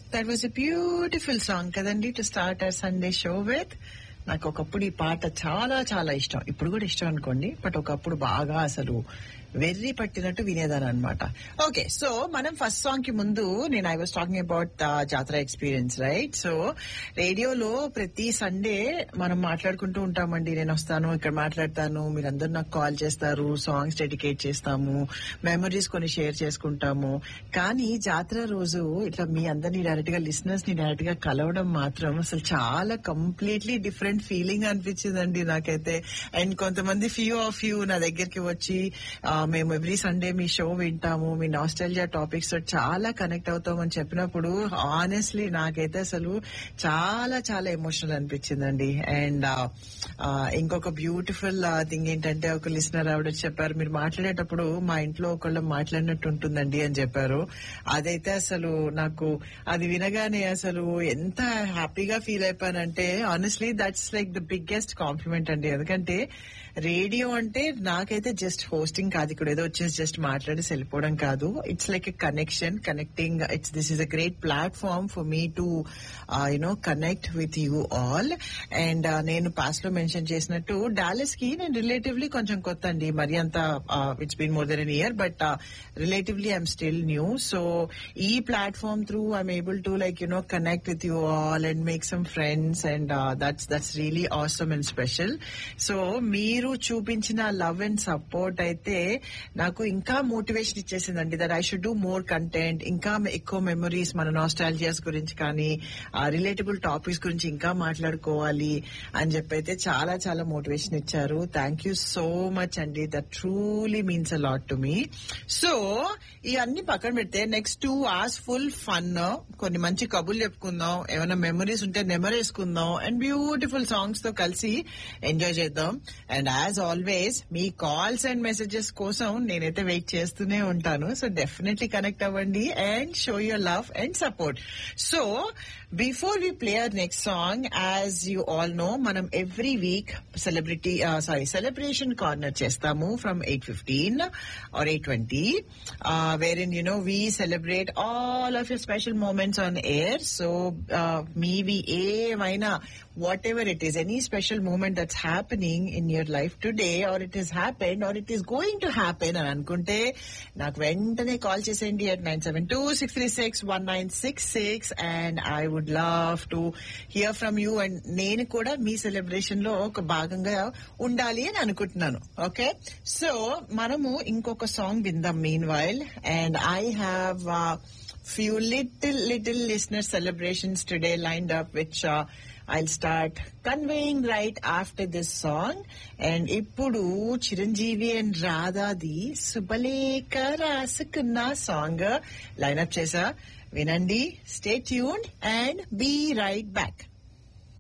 that was a beautiful song కదండి to start our Sunday show with నాకు ఒకప్పుడు ఈ పాట చాలా చాలా ఇష్టం ఇప్పుడు కూడా ఇష్టం అనుకోండి బట్ ఒకప్పుడు బాగా అసలు వెర్రి పట్టినట్టు వినేదాని అనమాట ఓకే సో మనం ఫస్ట్ సాంగ్ కి ముందు నేను ఐ వాస్ టాకింగ్ అబౌట్ జాతర ఎక్స్పీరియన్స్ రైట్ సో రేడియోలో ప్రతి సండే మనం మాట్లాడుకుంటూ ఉంటామండి నేను వస్తాను ఇక్కడ మాట్లాడతాను మీరందరూ నాకు కాల్ చేస్తారు సాంగ్స్ డెడికేట్ చేస్తాము మెమరీస్ కొన్ని షేర్ చేసుకుంటాము కానీ జాతర రోజు ఇట్లా మీ అందరినీ డైరెక్ట్ గా లిసనర్స్ ని డైరెక్ట్ గా కలవడం మాత్రం అసలు చాలా కంప్లీట్లీ డిఫరెంట్ ఫీలింగ్ అనిపించిందండి నాకైతే అండ్ కొంతమంది ఫ్యూ ఆఫ్ యూ నా దగ్గరికి వచ్చి ఆ, మేము ఎవ్రీ సండే మీ షో వింటాము మీ నాస్టల్జియా టాపిక్స్ తో చాలా కనెక్ట్ అవుతాం అని చెప్పినప్పుడు ఆనెస్ట్లీ నాకైతే అసలు చాలా చాలా ఎమోషనల్ అనిపించిందండి అండ్ ఇంకొక బ్యూటిఫుల్ థింగ్ ఏంటంటే ఒక లిసనర్ ఆవిడ చెప్పారు మీరు మాట్లాడేటప్పుడు మా ఇంట్లో ఒకళ్ళు మాట్లాడినట్టు ఉంటుందండి అని చెప్పారు అదైతే అసలు నాకు అది వినగానే అసలు ఎంత హ్యాపీగా ఫీల్ అయిపోయానంటే honestly that's like the biggest compliment అండి ఎందుకంటే రేడియో అంటే నాకైతే జస్ట్ హోస్టింగ్ కాదు ఇక్కడ ఏదో వచ్చేసి జస్ట్ మాట్లాడేసి వెళ్ళిపోవడం కాదు it's like a connection connecting it's this is a great platform for me to you know connect with you all and నేను పాస్ట్ లో మెన్షన్ చేసినట్టు డాలస్ కి నేను రిలేటివ్లీ కొంచెం కొత్త అండి మరి అంత it's been more than an year but relatively I'm still new so ఈ platform through I'm able to like you know connect with you all and make some friends and that's that's really awesome and special so మీరు చూపించిన love and support అయితే నాకు ఇంకా motivation ఇచ్చేసిందండి that I should do more content ఇంకా ఎక్కువ memories మన నాస్టాలజియాస్ గురించి కానీ రిలేటబుల్ టాపిక్స్ గురించి ఇంకా మాట్లాడుకోవాలి అని చెప్పి అయితే చాలా చాలా మోటివేషన్ ఇచ్చారు థ్యాంక్ యూ సో మచ్ అండి that truly means a lot to me so ఇవన్నీ పక్కన పెడితే next two hours full fun కొన్ని మంచి కబుర్లు చెప్పుకుందాం ఏమైనా మెమరీస్ ఉంటే నెమరేసుకుందాం అండ్ బ్యూటిఫుల్ సాంగ్స్ తో కలిసి ఎంజాయ్ చేద్దాం అండ్ యాజ్ ఆల్వేస్ మీ కాల్స్ అండ్ మెసేజెస్ కోసం నేనైతే వెయిట్ చేస్తూనే ఉంటాను సో డెఫినెట్లీ కనెక్ట్ అవ్వండి and show your love and support so before we play our next song as you all know మనం every week celebrity sorry celebration corner చేస్తాము from eight fifteen or eight twenty wherein you know we celebrate all of your special moments on air so మీవి ఏమైనా whatever it is any special moment that's happening in your life today or it is happen or it is going to happen అని అనుకుంటే నాకు వెంటనే call చేసేయండి at nine seven two six three six one nine six six and I would love to hear from you and నేను కూడా మీ celebration లో ఒక భాగంగా ఉండాలి అని అనుకుంటున్నాను ఓకే సో మనము ఇంకొక సాంగ్ విందాం meanwhile and I have few little little listener celebrations today lined up which uh, I'll start conveying right after this song and ఇప్పుడు చిరంజీవి అండ్ రాధాది శుభలేఖ రాసుకున్న సాంగ్ లైన్ అప్ చేసా వినండి stay tune and be right back